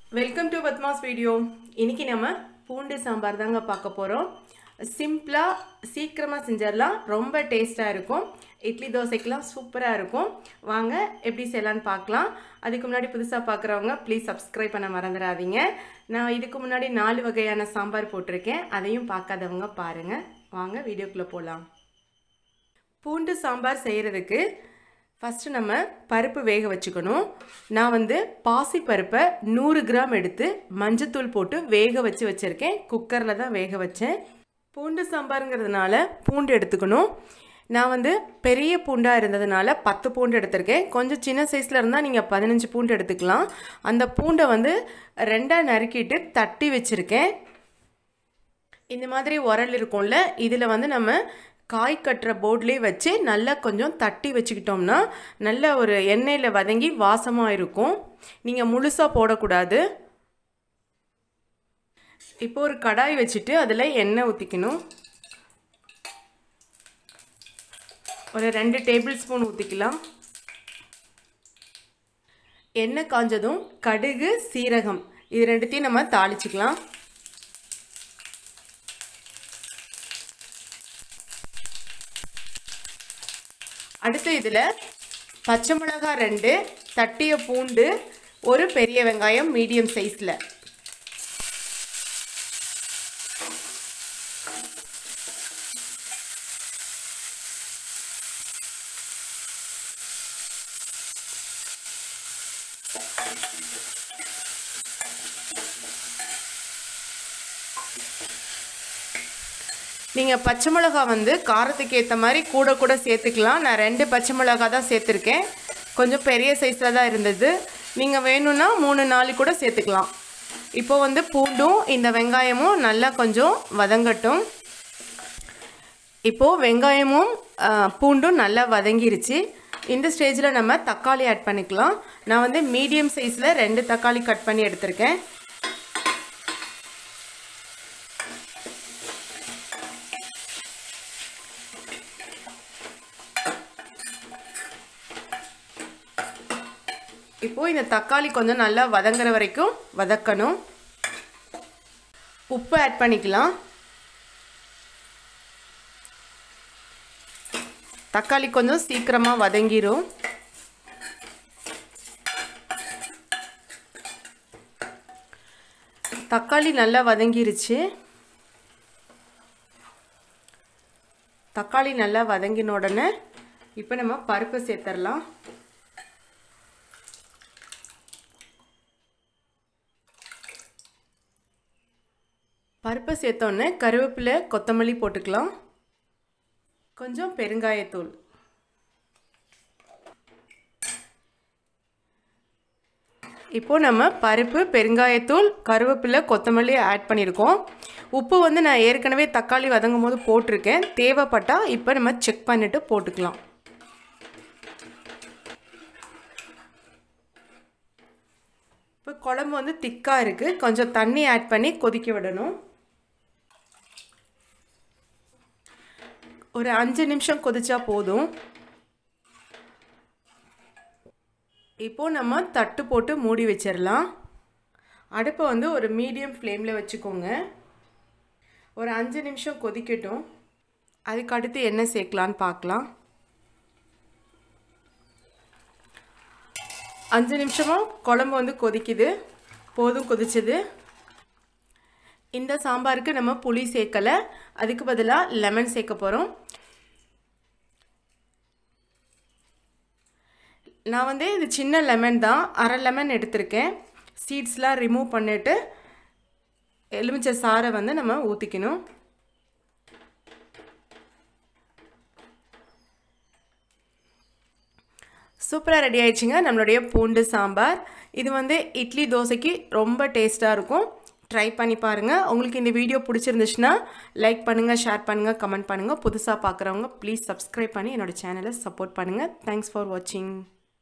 welcome to Padma's video இன்னைக்கு நம்ம பூண்டு சாம்பார் தாங்க பார்க்க போகிறோம் சிம்பிளாக சீக்கிரமாக செஞ்சிடலாம் ரொம்ப டேஸ்ட்டாக இருக்கும் இட்லி தோசைக்கெலாம் சூப்பராக இருக்கும் வாங்க எப்படி செய்யலான்னு பார்க்கலாம் அதுக்கு முன்னாடி புதுசாக பார்க்குறவங்க ப்ளீஸ் சப்ஸ்கிரைப் பண்ண மறந்துடாதீங்க நான் இதுக்கு முன்னாடி நாலு வகையான சாம்பார் போட்டிருக்கேன் அதையும் பார்க்காதவங்க பாருங்கள் வாங்க வீடியோக்குள்ளே போகலாம் பூண்டு சாம்பார் செய்கிறதுக்கு ஃபஸ்ட்டு நம்ம பருப்பு வேக வச்சுக்கணும் நான் வந்து பாசி பருப்பை நூறு கிராம் எடுத்து மஞ்சத்தூள் போட்டு வேக வச்சு வச்சுருக்கேன் குக்கரில் தான் வேக வச்சேன் பூண்டு சாம்பாருங்கிறதுனால பூண்டு எடுத்துக்கணும் நான் வந்து பெரிய பூண்டாக இருந்ததுனால பத்து பூண்டு எடுத்திருக்கேன் கொஞ்சம் சின்ன சைஸில் இருந்தால் நீங்கள் பதினஞ்சு பூண்டு எடுத்துக்கலாம் அந்த பூண்டை வந்து ரெண்டாக நறுக்கிட்டு தட்டி வச்சுருக்கேன் இந்த மாதிரி உரல் இருக்கும்ல இதில் வந்து நம்ம காய் கட்டுற போர்ட்லேயே வச்சு நல்லா கொஞ்சம் தட்டி வச்சுக்கிட்டோம்னா நல்ல ஒரு எண்ணெயில் வதங்கி வாசமாக இருக்கும் நீங்கள் முழுசாக போடக்கூடாது இப்போ ஒரு கடாய் வச்சுட்டு அதில் எண்ணெய் ஊற்றிக்கணும் ஒரு ரெண்டு டேபிள் ஸ்பூன் ஊற்றிக்கலாம் எண்ணெய் காஞ்சதும் கடுகு சீரகம் இது ரெண்டுத்தையும் நம்ம தாளிச்சுக்கலாம் அடுத்து இதில் பச்சை மிளகாய் ரெண்டு தட்டிய பூண்டு ஒரு பெரிய வெங்காயம் மீடியம் சைஸில் நீங்கள் பச்சை மிளகா வந்து காரத்துக்கு ஏற்ற மாதிரி கூட கூட சேர்த்துக்கலாம் நான் ரெண்டு பச்சை மிளகா தான் சேர்த்துருக்கேன் கொஞ்சம் பெரிய சைஸில் தான் இருந்தது நீங்கள் வேணும்னா மூணு நாலு கூட சேர்த்துக்கலாம் இப்போ வந்து பூண்டும் இந்த வெங்காயமும் நல்லா கொஞ்சம் வதங்கட்டும் இப்போது வெங்காயமும் பூண்டும் நல்லா வதங்கிருச்சு இந்த ஸ்டேஜில் நம்ம தக்காளி ஆட் பண்ணிக்கலாம் நான் வந்து மீடியம் சைஸில் ரெண்டு தக்காளி கட் பண்ணி எடுத்திருக்கேன் இப்போது இந்த தக்காளி கொஞ்சம் நல்லா வதங்குற வரைக்கும் வதக்கணும் உப்பு ஆட் பண்ணிக்கலாம் தக்காளி கொஞ்சம் சீக்கிரமாக வதங்கிரும் தக்காளி நல்லா வதங்கிருச்சு தக்காளி நல்லா வதங்கின உடனே இப்போ நம்ம பருப்பு சேர்த்துடலாம் பருப்பை சேர்த்தோன்னே கருவேப்பிலை கொத்தமல்லி போட்டுக்கலாம் கொஞ்சம் பெருங்காயத்தூள் இப்போது நம்ம பருப்பு பெருங்காயத்தூள் கருவேப்பிலை கொத்தமல்லி ஆட் பண்ணியிருக்கோம் உப்பு வந்து நான் ஏற்கனவே தக்காளி வதங்கும் போது போட்டிருக்கேன் தேவைப்பட்டால் இப்போ நம்ம செக் பண்ணிவிட்டு போட்டுக்கலாம் இப்போ குழம்பு வந்து திக்காக இருக்குது கொஞ்சம் தண்ணி ஆட் பண்ணி கொதிக்க விடணும் ஒரு அஞ்சு நிமிஷம் கொதிச்சா போதும் இப்போது நம்ம தட்டு போட்டு மூடி வச்சிடலாம் அடுப்பை வந்து ஒரு மீடியம் ஃப்ளேமில் வச்சுக்கோங்க ஒரு அஞ்சு நிமிஷம் கொதிக்கட்டும் அதுக்கு அடுத்து என்ன சேர்க்கலான்னு பார்க்கலாம் அஞ்சு நிமிஷமாக குழம்பு வந்து கொதிக்குது போதும் கொதிச்சது இந்த சாம்பாருக்கு நம்ம புளி சேர்க்கலை அதுக்கு பதிலாக லெமன் சேர்க்க போகிறோம் நான் வந்து இது சின்ன லெமன் தான் அரை லெமன் எடுத்திருக்கேன் சீட்ஸ்லாம் ரிமூவ் பண்ணிவிட்டு எலுமிச்சை சாறை வந்து நம்ம ஊற்றிக்கணும் சூப்பராக ரெடி ஆயிடுச்சுங்க நம்மளுடைய பூண்டு சாம்பார் இது வந்து இட்லி தோசைக்கு ரொம்ப டேஸ்ட்டாக இருக்கும் ட்ரை பண்ணி பாருங்கள் உங்களுக்கு இந்த வீடியோ பிடிச்சிருந்துச்சுன்னா லைக் பண்ணுங்கள் ஷேர் பண்ணுங்கள் கமெண்ட் பண்ணுங்கள் புதுசாக பார்க்குறவங்க ப்ளீஸ் சப்ஸ்கிரைப் பண்ணி என்னோடய சேனலை சப்போர்ட் பண்ணுங்கள் தேங்க்ஸ் ஃபார் வாட்சிங்